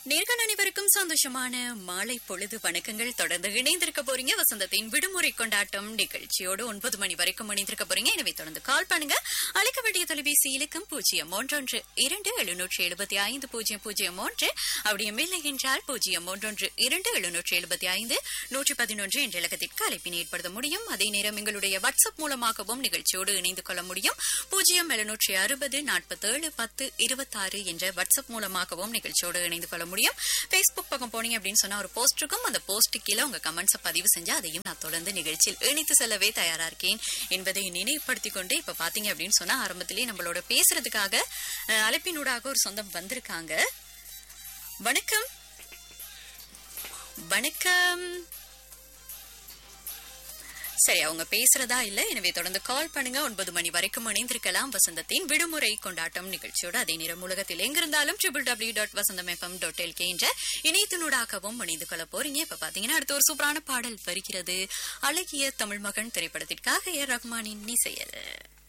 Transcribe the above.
நேர்கள் அனைவருக்கும் சந்தோஷமான மாலை பொழுது வணக்கங்கள் தொடர்ந்து இணைந்திருக்க போறீங்க வசந்தத்தின் விடுமுறை கொண்டாட்டம் நிகழ்ச்சியோடு ஒன்பது மணி வரைக்கும் இணைந்திருக்க போறீங்க எனவே தொடர்ந்து கால் பண்ணுங்க அழைக்க வேண்டிய தொலைபேசி இலக்கம் பூஜ்ஜியம் ஒன்றொன்று இரண்டு எழுநூற்றி எழுபத்தி ஐந்து பூஜ்ஜியம் பூஜ்ஜியம் ஒன்று அப்படியும் இல்லை என்றால் பூஜ்ஜியம் ஒன்றொன்று இரண்டு எழுநூற்றி எழுபத்தி ஐந்து நூற்றி பதினொன்று என்ற இலக்கத்திற்கு அழைப்பினை ஏற்படுத்த முடியும் அதே நேரம் எங்களுடைய வாட்ஸ்அப் மூலமாகவும் நிகழ்ச்சியோடு இணைந்து கொள்ள முடியும் பூஜ்ஜியம் எழுநூற்றி அறுபது நாற்பத்தேழு பத்து இருபத்தாறு என்ற வாட்ஸ்அப் மூலமாகவும் நிகழ்ச்சியோடு இணைந்து கொள்ள முடியும் Facebook பக்கம் போனீங்க அப்படின்னு சொன்னா ஒரு போஸ்ட் இருக்கும் அந்த போஸ்ட் கீழே உங்க கமெண்ட்ஸை பதிவு செஞ்சா அதையும் நான் தொடர்ந்து நிகழ்ச்சியில் இணைத்து செல்லவே தயாரா இருக்கேன் என்பதை நினைவுபடுத்திக் கொண்டு இப்ப பாத்தீங்க அப்படின்னு சொன்னா ஆரம்பத்திலேயே நம்மளோட பேசுறதுக்காக அஹ், அழைப்பினூடாக ஒரு சொந்தம் வந்திருக்காங்க வணக்கம் வணக்கம் சரி அவங்க பேசுறதா இல்ல எனவே தொடர்ந்து கால் பண்ணுங்க ஒன்பது மணி வரைக்கும் இணைந்திருக்கலாம் வசந்தத்தின் விடுமுறை கொண்டாட்டம் நிகழ்ச்சியோடு அதே நேரம் உலகத்தில் எங்கிருந்தாலும் triple W dot Vasantham FM dot LK என்ற இணையத்தினூடாகவும் இணைந்து கொள்ள போறீங்க இப்ப பாத்தீங்கன்னா அடுத்த ஒரு சூப்பரான பாடல் வருகிறது அழகிய தமிழ் மகன் திரைப்படத்திற்காக ஏ ரஹ்மானின் இசையல்